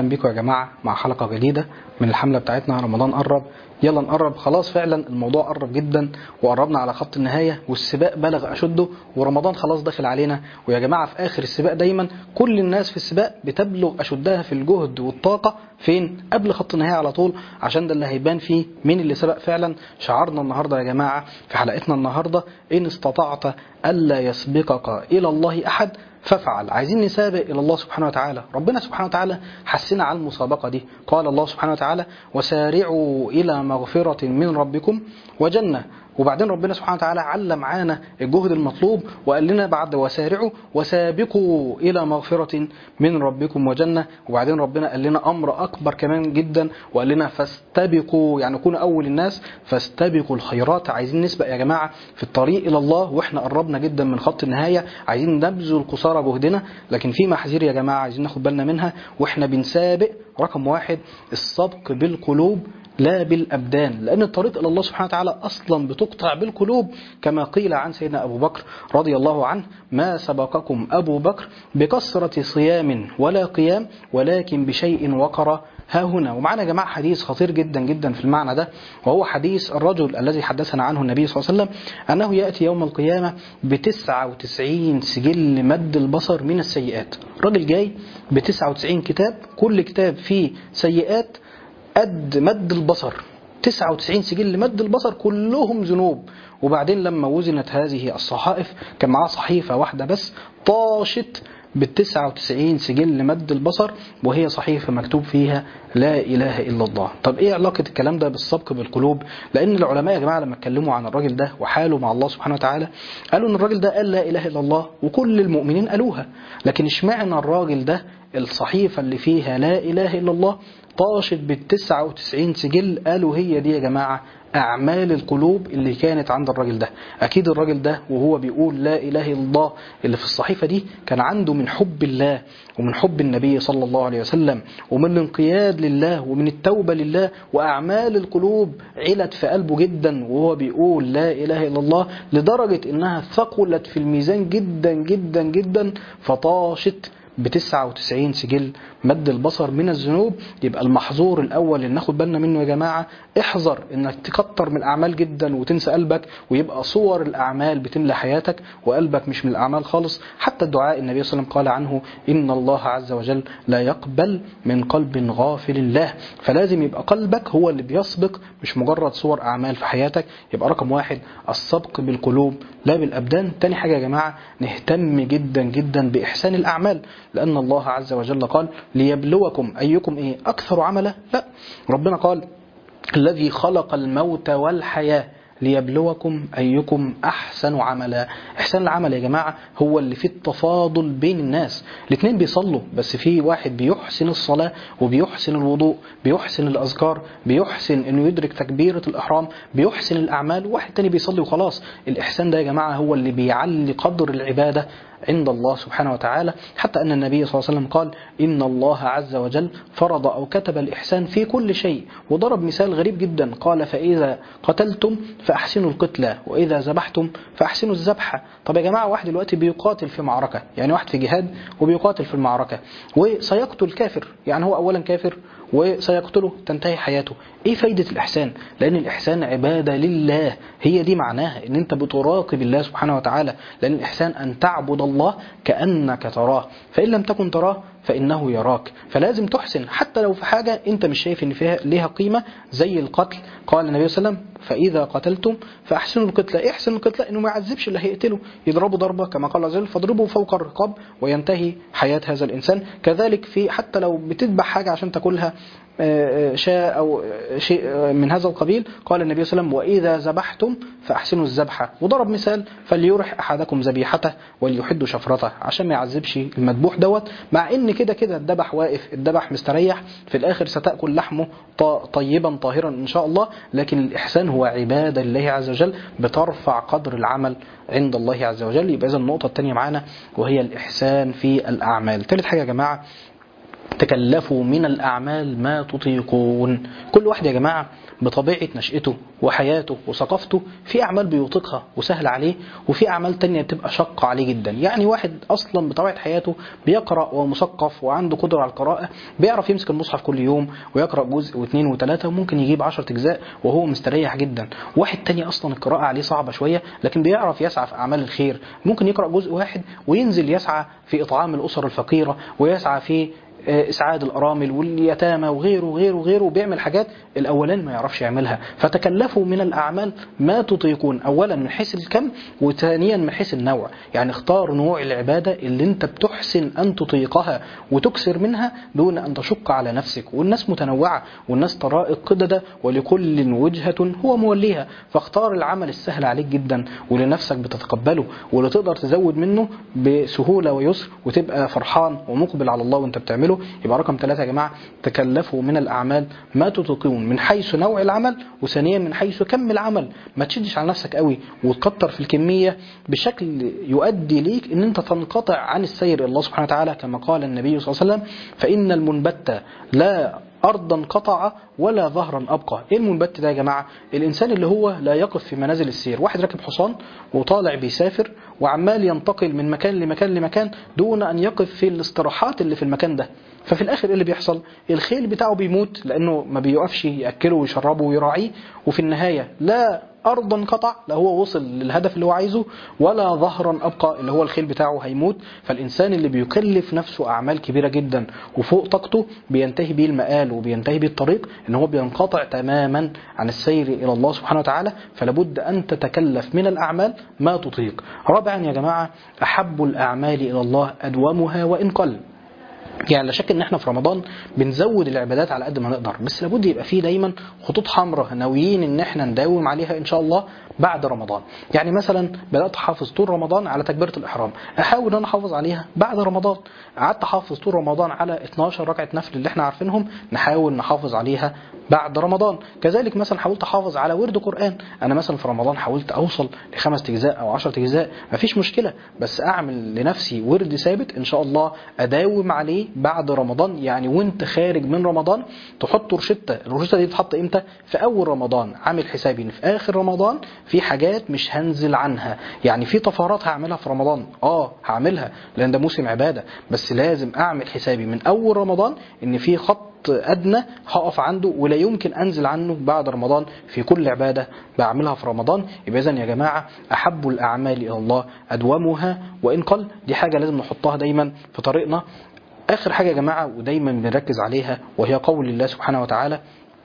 اهلا بكم يا جماعه مع حلقه جديده من الحمله بتاعتنا رمضان قرب يلا نقرب خلاص فعلا الموضوع قرب جدا وقربنا على خط النهايه والسباق بلغ اشده ورمضان خلاص داخل علينا ويا جماعه في اخر السباق دايما كل الناس في السباق بتبلغ اشدها في الجهد والطاقه فين قبل خط النهايه على طول عشان ده اللي هيبان فيه مين اللي سبق فعلا شعارنا النهارده يا جماعه في حلقتنا النهارده ان استطعت الا يسبقك الى الله احد فافعل عايزين نسابق الى الله سبحانه وتعالى ربنا سبحانه وتعالى حسنا على المسابقه دي قال الله سبحانه وتعالى وسارعوا الى مغفره من ربكم وجنه وبعدين ربنا سبحانه وتعالى علم معانا الجهد المطلوب وقال لنا بعد وسارعوا وسابقوا الى مغفره من ربكم وجنه وبعدين ربنا قال لنا امر اكبر كمان جدا وقال لنا فاستبقوا يعني كونوا اول الناس فاستبقوا الخيرات عايزين نسبق يا جماعه في الطريق الى الله واحنا قربنا جدا من خط النهايه عايزين نبذل قصارى جهدنا لكن في محاذير يا جماعه عايزين ناخد بالنا منها واحنا بنسابق رقم واحد السبق بالقلوب لا بالأبدان لأن الطريق إلى الله سبحانه وتعالى أصلا بتقطع بالقلوب كما قيل عن سيدنا أبو بكر رضي الله عنه ما سبقكم أبو بكر بكثرة صيام ولا قيام ولكن بشيء وقر ها هنا ومعنا يا جماعة حديث خطير جدا جدا في المعنى ده وهو حديث الرجل الذي حدثنا عنه النبي صلى الله عليه وسلم أنه يأتي يوم القيامة بتسعة وتسعين سجل مد البصر من السيئات راجل جاي بتسعة وتسعين كتاب كل كتاب فيه سيئات قد مد البصر 99 سجل مد البصر كلهم ذنوب وبعدين لما وزنت هذه الصحائف كان معاه صحيفة واحدة بس طاشت بال 99 سجل مد البصر وهي صحيفة مكتوب فيها لا إله إلا الله طب إيه علاقة الكلام ده بالسبق بالقلوب لأن العلماء يا جماعة لما اتكلموا عن الراجل ده وحاله مع الله سبحانه وتعالى قالوا إن الراجل ده قال لا إله إلا الله وكل المؤمنين قالوها لكن اشمعنى الراجل ده الصحيفة اللي فيها لا إله إلا الله طاشت بالتسعة وتسعين سجل قالوا هي دي يا جماعة أعمال القلوب اللي كانت عند الراجل ده أكيد الراجل ده وهو بيقول لا إله إلا الله اللي في الصحيفة دي كان عنده من حب الله ومن حب النبي صلى الله عليه وسلم ومن الانقياد لله ومن التوبة لله وأعمال القلوب علت في قلبه جدا وهو بيقول لا إله إلا الله لدرجة إنها ثقلت في الميزان جدا جدا جدا فطاشت ب 99 سجل مد البصر من الذنوب يبقى المحظور الاول اللي ناخد بالنا منه يا جماعه احذر انك تكتر من الاعمال جدا وتنسى قلبك ويبقى صور الاعمال بتملى حياتك وقلبك مش من الاعمال خالص حتى الدعاء النبي صلى الله عليه وسلم قال عنه ان الله عز وجل لا يقبل من قلب غافل الله فلازم يبقى قلبك هو اللي بيسبق مش مجرد صور اعمال في حياتك يبقى رقم واحد السبق بالقلوب لا بالابدان تاني حاجه يا جماعه نهتم جدا جدا باحسان الاعمال لان الله عز وجل قال ليبلوكم أيكم إيه أكثر عملا لا ربنا قال الذي خلق الموت والحياة ليبلوكم أيكم أحسن عملا إحسان العمل يا جماعة هو اللي فيه التفاضل بين الناس الاثنين بيصلوا بس في واحد بيحسن الصلاة وبيحسن الوضوء بيحسن الأذكار بيحسن أنه يدرك تكبيرة الإحرام بيحسن الأعمال وواحد تاني بيصلي وخلاص الإحسان ده يا جماعة هو اللي بيعلي قدر العبادة عند الله سبحانه وتعالى حتى أن النبي صلى الله عليه وسلم قال إن الله عز وجل فرض أو كتب الإحسان في كل شيء وضرب مثال غريب جدا قال فإذا قتلتم فأحسنوا القتلى وإذا ذبحتم فأحسنوا الذبحة طب يا جماعة واحد دلوقتي بيقاتل في معركة يعني واحد في جهاد وبيقاتل في المعركة وسيقتل كافر يعني هو أولا كافر وسيقتله تنتهي حياته ايه فايدة الاحسان لان الاحسان عبادة لله هي دي معناها ان انت بتراقب الله سبحانه وتعالى لان الاحسان ان تعبد الله كأنك تراه فان لم تكن تراه فإنه يراك فلازم تحسن حتى لو في حاجة أنت مش شايف إن فيها ليها قيمة زي القتل قال النبي صلى الله عليه وسلم فإذا قتلتم فأحسنوا القتلة احسن القتلة إنه ما يعذبش اللي هيقتله يضربه ضربة كما قال عز وجل فاضربه فوق الرقاب وينتهي حياة هذا الإنسان كذلك في حتى لو بتذبح حاجة عشان تاكلها شاء أو شيء من هذا القبيل قال النبي صلى الله عليه وسلم وإذا ذبحتم فأحسنوا الذبحة وضرب مثال فليرح أحدكم ذبيحته وليحد شفرته عشان ما يعذبش المذبوح دوت مع إن كده كده الذبح واقف الذبح مستريح في الآخر ستأكل لحمه طيبا طاهرا إن شاء الله لكن الإحسان هو عبادة لله عز وجل بترفع قدر العمل عند الله عز وجل يبقى إذا النقطة الثانية معانا وهي الإحسان في الأعمال ثالث حاجة يا جماعة تكلفوا من الأعمال ما تطيقون كل واحد يا جماعة بطبيعة نشأته وحياته وثقافته في أعمال بيطيقها وسهل عليه وفي أعمال تانية بتبقى شاقة عليه جدا يعني واحد أصلا بطبيعة حياته بيقرأ ومثقف وعنده قدرة على القراءة بيعرف يمسك المصحف كل يوم ويقرأ جزء واثنين وثلاثة وممكن يجيب عشرة أجزاء وهو مستريح جدا واحد تاني أصلا القراءة عليه صعبة شوية لكن بيعرف يسعى في أعمال الخير ممكن يقرأ جزء واحد وينزل يسعى في إطعام الأسر الفقيرة ويسعى في اسعاد الارامل واليتامى وغيره وغيره وغيره وبيعمل حاجات الاولاني ما يعرفش يعملها فتكلفوا من الاعمال ما تطيقون اولا من حيث الكم وثانيا من حيث النوع يعني اختار نوع العباده اللي انت بتحسن ان تطيقها وتكسر منها دون ان تشق على نفسك والناس متنوعه والناس طرائق قدده ولكل وجهه هو موليها فاختار العمل السهل عليك جدا واللي نفسك بتتقبله واللي تقدر تزود منه بسهوله ويسر وتبقى فرحان ومقبل على الله وانت بتعمله يبقى رقم ثلاثة يا جماعة تكلفوا من الأعمال ما تطيقون من حيث نوع العمل وثانيا من حيث كم العمل ما تشدش على نفسك قوي وتكتر في الكمية بشكل يؤدي ليك ان انت تنقطع عن السير الله سبحانه وتعالى كما قال النبي صلى الله عليه وسلم فإن المنبت لا أرضا قطع ولا ظهرا أبقى إيه المنبت ده يا جماعة الإنسان اللي هو لا يقف في منازل السير واحد راكب حصان وطالع بيسافر وعمال ينتقل من مكان لمكان لمكان دون أن يقف في الاستراحات اللي في المكان ده ففي الآخر إيه اللي بيحصل الخيل بتاعه بيموت لأنه ما بيقفش يأكله ويشربه ويراعيه وفي النهاية لا أرضا قطع لا هو وصل للهدف اللي هو عايزه ولا ظهرا أبقى اللي هو الخيل بتاعه هيموت فالإنسان اللي بيكلف نفسه أعمال كبيرة جدا وفوق طاقته بينتهي بيه المآل وبينتهي بيه الطريق إن هو بينقطع تماما عن السير إلى الله سبحانه وتعالى فلابد أن تتكلف من الأعمال ما تطيق رابعا يا جماعة أحب الأعمال إلى الله أدومها وإن قل يعني لا شك ان احنا في رمضان بنزود العبادات على قد ما نقدر بس لابد يبقى فيه دايما خطوط حمراء ناويين ان احنا نداوم عليها ان شاء الله بعد رمضان يعني مثلا بدات احافظ طول رمضان على تكبيره الاحرام احاول ان انا احافظ عليها بعد رمضان قعدت احافظ طول رمضان على 12 ركعه نفل اللي احنا عارفينهم نحاول نحافظ عليها بعد رمضان كذلك مثلا حاولت احافظ على ورد قران انا مثلا في رمضان حاولت اوصل لخمس اجزاء او 10 اجزاء مفيش مشكله بس اعمل لنفسي ورد ثابت ان شاء الله اداوم عليه بعد رمضان يعني وانت خارج من رمضان تحط روشته الروشته دي تتحط امتى في اول رمضان عامل حسابي ان في اخر رمضان في حاجات مش هنزل عنها يعني في طفرات هعملها في رمضان اه هعملها لان ده موسم عباده بس لازم اعمل حسابي من اول رمضان ان في خط ادنى هقف عنده ولا يمكن انزل عنه بعد رمضان في كل عباده بعملها في رمضان يبقى اذا يا جماعه احب الاعمال الى الله ادومها وان قل دي حاجه لازم نحطها دايما في طريقنا آخر حاجة يا جماعة ودايما بنركز عليها وهي قول الله سبحانه وتعالى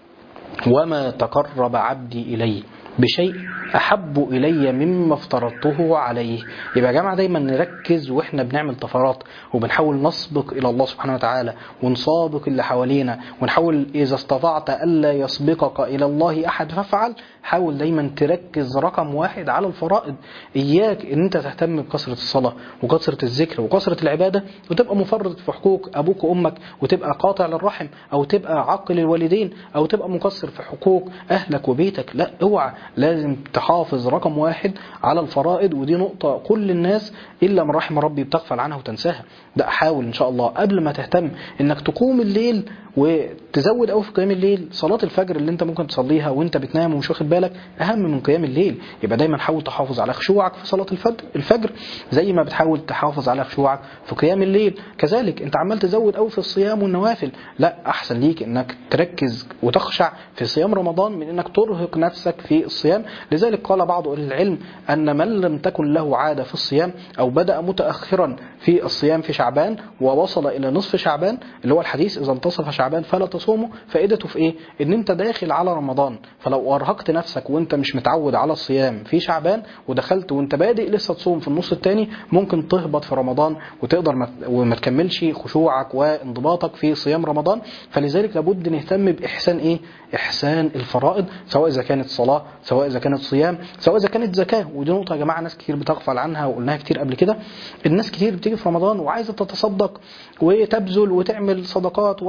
وما تقرب عبدي إلي بشيء أحب إلي مما افترضته عليه يبقى يا جماعة دايما نركز وإحنا بنعمل طفرات وبنحاول نسبق إلى الله سبحانه وتعالى ونسابق اللي حوالينا ونحاول إذا استطعت ألا يسبقك إلى الله أحد فافعل حاول دايما تركز رقم واحد على الفرائض إياك إن أنت تهتم بكثرة الصلاة وكثرة الذكر وكثرة العبادة وتبقى مفرط في حقوق أبوك وأمك وتبقى قاطع للرحم أو تبقى عاقل الوالدين أو تبقى مقصر في حقوق أهلك وبيتك لا اوعى لازم تحافظ رقم واحد على الفرائض ودي نقطة كل الناس إلا من رحم ربي بتغفل عنها وتنساها ده حاول إن شاء الله قبل ما تهتم إنك تقوم الليل وتزود قوي في قيام الليل صلاة الفجر اللي انت ممكن تصليها وانت بتنام ومش واخد بالك اهم من قيام الليل يبقى دايما حاول تحافظ على خشوعك في صلاة الفجر الفجر زي ما بتحاول تحافظ على خشوعك في قيام الليل كذلك انت عمال تزود قوي في الصيام والنوافل لا احسن ليك انك تركز وتخشع في صيام رمضان من انك ترهق نفسك في الصيام لذلك قال بعض اهل العلم ان من لم تكن له عادة في الصيام او بدأ متأخرا في الصيام في شعبان ووصل الى نصف شعبان اللي هو الحديث اذا انتصف شعبان فلا تصوموا فائدته في ايه ان انت داخل على رمضان فلو ارهقت نفسك وانت مش متعود على الصيام في شعبان ودخلت وانت بادئ لسه تصوم في النص الثاني ممكن تهبط في رمضان وتقدر ما وما تكملش خشوعك وانضباطك في صيام رمضان فلذلك لابد نهتم باحسان ايه احسان الفرائض سواء اذا كانت صلاه سواء اذا كانت صيام سواء اذا كانت زكاه ودي نقطه يا جماعه ناس كتير بتغفل عنها وقلناها كتير قبل كده الناس كتير بتيجي في رمضان وعايزه تتصدق وتبذل وتعمل صدقات واطعام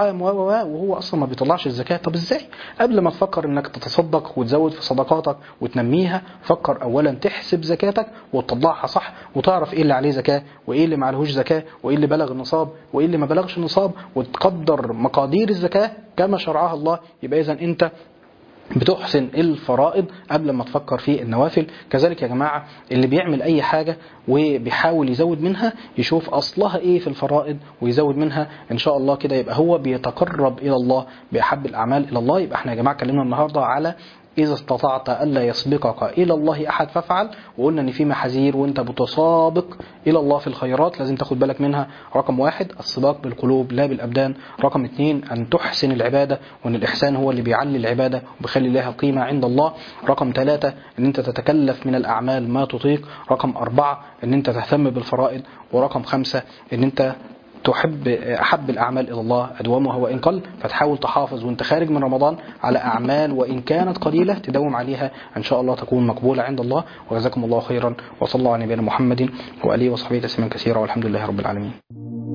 عام و و و وهو اصلا ما بيطلعش الزكاه طب ازاي قبل ما تفكر انك تتصدق وتزود في صدقاتك وتنميها فكر اولا تحسب زكاتك وتطلعها صح وتعرف ايه اللي عليه زكاه وايه اللي ما عليهوش زكاه وايه اللي بلغ النصاب وايه اللي ما بلغش النصاب وتقدر مقادير الزكاه كما شرعها الله يبقى اذا انت بتحسن الفرائض قبل ما تفكر في النوافل كذلك يا جماعة اللي بيعمل أي حاجة وبيحاول يزود منها يشوف أصلها إيه في الفرائض ويزود منها إن شاء الله كده يبقى هو بيتقرب إلى الله بأحب الأعمال إلى الله يبقى احنا يا جماعة اتكلمنا النهاردة على إذا استطعت ألا يسبقك إلى الله أحد فافعل وقلنا إن في محاذير وأنت بتسابق إلى الله في الخيرات لازم تاخد بالك منها رقم واحد السباق بالقلوب لا بالأبدان رقم اثنين أن تحسن العبادة وأن الإحسان هو اللي بيعلي العبادة وبيخلي لها قيمة عند الله رقم ثلاثة أن أنت تتكلف من الأعمال ما تطيق رقم أربعة أن أنت تهتم بالفرائض ورقم خمسة أن أنت تحب أحب الأعمال إلى الله أدومها وإن قل فتحاول تحافظ وأنت خارج من رمضان على أعمال وإن كانت قليلة تداوم عليها إن شاء الله تكون مقبولة عند الله وجزاكم الله خيرا وصلى الله على نبينا محمد وآله وصحبه تسليما كثيرا والحمد لله رب العالمين